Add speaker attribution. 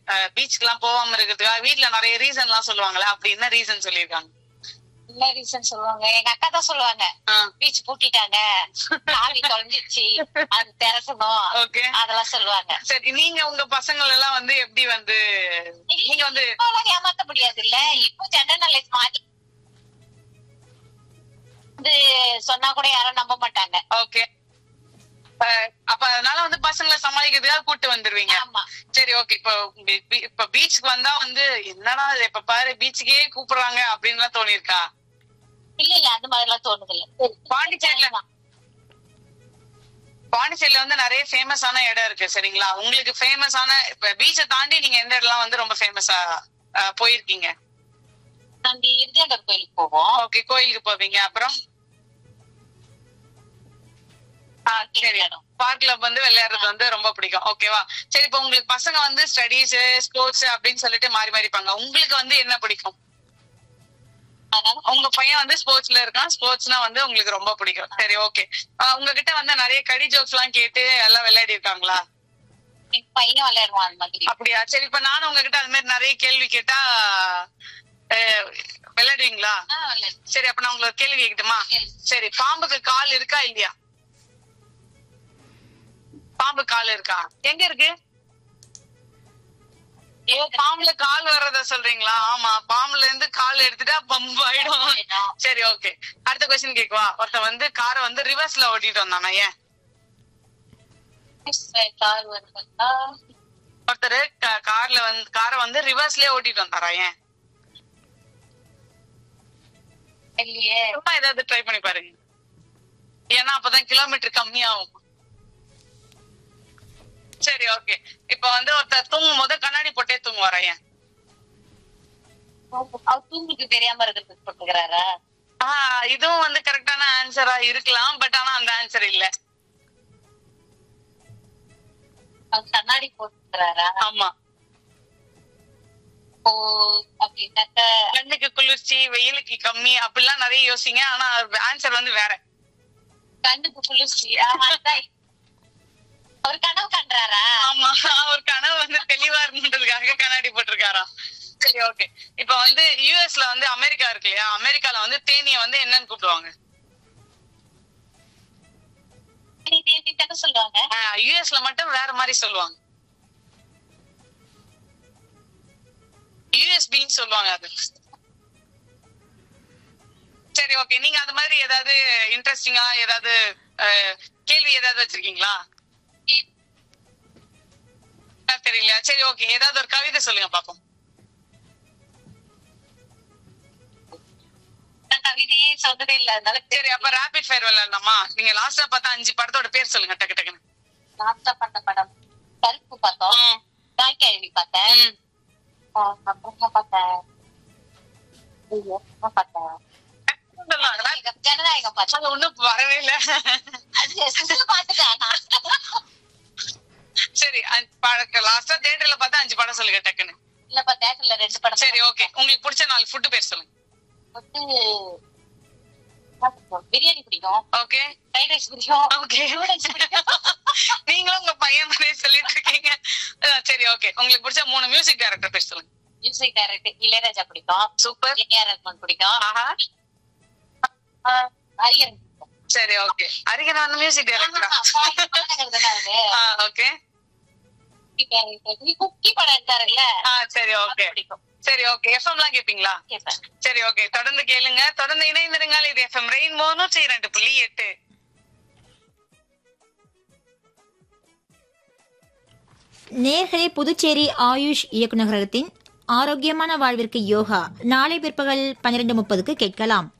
Speaker 1: பீச்சுக்கு எல்லாம் போகாம இருக்கிறதுக்காக வீட்ல நிறைய ரீசன் எல்லாம் சொல்லுவாங்களே அப்படி என்ன ரீசன் சொல்லியிருக்காங்க
Speaker 2: என்ன ரீசன் சொல்லுவாங்க எங்க அக்கா தான் சொல்லுவாங்க
Speaker 1: ஆ,
Speaker 2: பீச் பூட்டிட்டாங்க சாவி தொலைஞ்சிருச்சு அது திறக்கணும்
Speaker 1: ஓகே
Speaker 2: அதெல்லாம் சொல்லுவாங்க
Speaker 1: சரி நீங்க உங்க பசங்கள் எல்லாம் வந்து எப்படி வந்து நீங்க வந்து
Speaker 2: இப்பெல்லாம் ஏமாத்த முடியாது இல்ல இப்போ ஜெண்டர் நாலேஜ் மாறி வந்து சொன்னா கூட யாரும் நம்ப மாட்டாங்க
Speaker 1: ஓகே அப்ப அதனால வந்து பசங்களை சமாளிக்கிறதுக்காக கூட்டு வந்துருவீங்க
Speaker 2: ஆமா
Speaker 1: சரி ஓகே இப்போ உங்களுக்கு பீ- இப்ப பீச்சுக்கு வந்தா வந்து என்னடா இது இப்ப பாரு பீச்சுக்கே கூப்பிடுறாங்க அப்படின்னு தோணி இருக்கா
Speaker 2: இல்ல இல்ல அந்த மாதிரி எல்லாம் தோணுது இல்ல
Speaker 1: பாண்டிச்சேரியில பாண்டிச்சேரியில வந்து நிறைய ஃபேமஸான இடம் இருக்கு சரிங்களா உங்களுக்கு ஃபேமஸான இப்ப பீச்சை தாண்டி நீங்க எந்த இடம்லாம் வந்து ரொம்ப ஃபேமஸா போயிருக்கீங்க
Speaker 2: நாங்க இறுதியாண்டர் கோயிலுக்கு போவோம்
Speaker 1: ஓகே கோயிலுக்கு போவீங்க அப்புறம் ஆ, சரி பார்க்ல வந்து விளையாடுறது வந்து ரொம்ப பிடிக்கும் ஓகேவா சரி இப்போ உங்களுக்கு பசங்க வந்து ஸ்டடீஸ் ஸ்போர்ட்ஸ் அப்படின்னு சொல்லிட்டு மாறி மாறிப்பாங்க உங்களுக்கு வந்து என்ன பிடிக்கும்
Speaker 2: அதனால
Speaker 1: உங்க பையன் வந்து ஸ்போர்ட்ஸ்ல இருக்கான் ஸ்போர்ட்ஸ்னா வந்து உங்களுக்கு ரொம்ப பிடிக்கும் சரி ஓகே உங்ககிட்ட வந்து நிறைய கடி ஜோக்ஸ் எல்லாம் கேட்டு எல்லாம் விளையாடி இருக்காங்களா
Speaker 2: என் பையன் விளையாடுவான் அந்த மாதிரி
Speaker 1: அப்படியா சரி இப்ப நானும் உங்ககிட்ட அது மாதிரி நிறைய கேள்வி கேட்டா அஹ், விளையாடுவீங்களா
Speaker 2: ஆ, விளையாடு.
Speaker 1: சரி அப்ப நான் உங்களுக்கு கேள்வி கேட்கட்டுமா
Speaker 2: கேளு.
Speaker 1: சரி பாம்புக்கு கால் இருக்கா இல்லையா பாம்பு கால் இருக்கா எங்க இருக்கு ஏ பாம்புல கால் வர்றத சொல்றீங்களா ஆமா பாம்புல இருந்து கால் எடுத்துட்டா பம்பு ஆயிடும்
Speaker 2: வேணும்.
Speaker 1: சரி ஓகே அடுத்த கொஸ்டின் கேக்குவா ஒருத்தன் வந்து காரை வந்து ரிவர்ஸ்ல ஓட்டிட்டு வந்தானா ஏன்
Speaker 2: கார் வருதுன்னா
Speaker 1: ஒருத்தர் கார்ல வந்து காரை வந்து ரிவர்ஸ்லயே ஓட்டிட்டு வந்தாரா ஏன்
Speaker 2: இல்லையே
Speaker 1: சும்மா ஏதாவது ட்ரை பண்ணி பாருங்க ஏன்னா அப்பதான் கிலோமீட்டர் கம்மியாகும் சரி ஓகே இப்ப வந்து ஒருத்தர் தூங்கும் போது கண்ணாடி போட்டே தூங்குவாரா ஏன்
Speaker 2: அவர் தூங்கிட்டு தெரியாம இருக்கிறதுக்கு போட்டுக்கிறாரா
Speaker 1: ஆஹ் இதுவும் வந்து கரெக்டான ஆன்சரா இருக்கலாம் பட் ஆனா அந்த ஆன்சர் இல்ல
Speaker 2: அவர் கண்ணாடி போட்டுக்கிறாரா
Speaker 1: ஆமா
Speaker 2: ஓ அப்படின்னாக்க
Speaker 1: கண்ணுக்கு குளிர்ச்சி வெயிலுக்கு கம்மி அப்படிலாம் நிறைய யோசிங்க ஆனா ஆன்சர் வந்து வேற
Speaker 2: கண்ணுக்கு குளிர்ச்சி ஆ, அதான். அவர் கனவு கண்டாரா
Speaker 1: ஆமா ஒரு கனவு வந்து தெளிவா இருக்குன்றதுக்காக கண்ணாடி போட்டிருக்காராம் சரி ஓகே இப்ப வந்து யூஎஸ்ல வந்து அமெரிக்கா இருக்கு இல்லையா அமெரிக்கால வந்து தேனிய வந்து என்னன்னு கூப்பிடுவாங்க
Speaker 2: நீ தேடி தானே சொல்லுவாங்க
Speaker 1: யூஎஸ்ல மட்டும் வேற மாதிரி சொல்லுவாங்க யூஎஸ்பின்னு சொல்லுவாங்க அது சரி ஓகே நீங்க அது மாதிரி ஏதாவது இன்ட்ரெஸ்டிங்கா ஏதாவது அஹ், கேள்வி ஏதாவது வச்சிருக்கீங்களா அஹ், தெரியலையா சரி ஓகே ஏதாவது ஒரு கவிதை சொல்லுங்க பாப்போம்
Speaker 2: நான் கவிதையே சொன்னதே இல்ல அதனால
Speaker 1: சரி அப்ப ரேபிட் ஃபயர் விளையாடலாமா நீங்க லாஸ்டா பார்த்தா அஞ்சு படத்தோட பேர் சொல்லுங்க டக்கு டக்குன்னு
Speaker 2: லாஸ்டா பண்ண படம் கருப்பு பார்த்தோம்
Speaker 1: ம்,
Speaker 2: தாய் கேள்வி பார்த்தேன்
Speaker 1: ம்.
Speaker 2: ஆ, அப்புறம் என்ன பார்த்தேன் ஐயோ, என்ன பார்த்தேன்
Speaker 1: சொல்லலாம்.
Speaker 2: ஜனநாயகம், ஜனநாயகம் பார்த்தேன்
Speaker 1: அது ஒண்ணும் வரவே இல்ல
Speaker 2: அது சும்மா பார்த்துட்டேன் நான்.
Speaker 1: சரி லாஸ்டா தியேட்டர்ல பார்த்தா அஞ்சு படம் சொல்லுங்க டக்குன்னு
Speaker 2: இல்லப்பா தேட்டர்ல ரெண்டு படம்
Speaker 1: சரி ஓகே உங்களுக்கு பிடிச்ச நாலு ஃபுட் பேர் சொல்லுங்க
Speaker 2: வந்து என்ன பிடிக்கும்? பிரியாணி பிடிக்கும்
Speaker 1: ஓகே
Speaker 2: ஃப்ரைட் ரைஸ் பிடிக்கும்
Speaker 1: ஓகே
Speaker 2: நூடுல்ஸ் பிடிக்கும்
Speaker 1: நீங்களும் உங்க பையன் மாதிரியே சொல்லிட்டு இருக்கீங்க அஹ் சரி ஓகே உங்களுக்கு பிடிச்ச மூணு மியூசிக் டைரக்டர் பேர் சொல்லுங்க
Speaker 2: மியூசிக் டைரக்டர் இளையராஜா பிடிக்கும்
Speaker 1: சூப்பர்
Speaker 2: ஏஆர் ரஹ்மான் பிடிக்கும்
Speaker 1: ஆஹா
Speaker 2: ஆ, ஹரியன் பிடிக்கும்.
Speaker 1: சரி ஓகே அரிகன் வந்து மியூசிக் டைரக்டரா
Speaker 2: ஆமா, பாட்டு பாடகர் தானே அவரு.
Speaker 1: ஓகே
Speaker 2: குக்கி director. நீ குக்கி படம் எடுத்தாருல்ல
Speaker 1: ஆ சரி ஓகே
Speaker 2: பிடிக்கும்
Speaker 1: சரி ஓகே எஃப்எம்லாம் கேப்பீங்களா
Speaker 2: கேட்பேன்
Speaker 1: சரி ஓகே தொடர்ந்து கேளுங்க தொடர்ந்து இணைந்திருங்கள் இது எஃப்எம் ரெயின்போ நூற்றி இரண்டு புள்ளி எட்டு
Speaker 3: நேர்களே புதுச்சேரி ஆயுஷ் இயக்குநரகத்தின் ஆரோக்கியமான வாழ்விற்கு யோகா நாளை பிற்பகல் பன்னிரண்டு முப்பதுக்கு கேட்கலாம்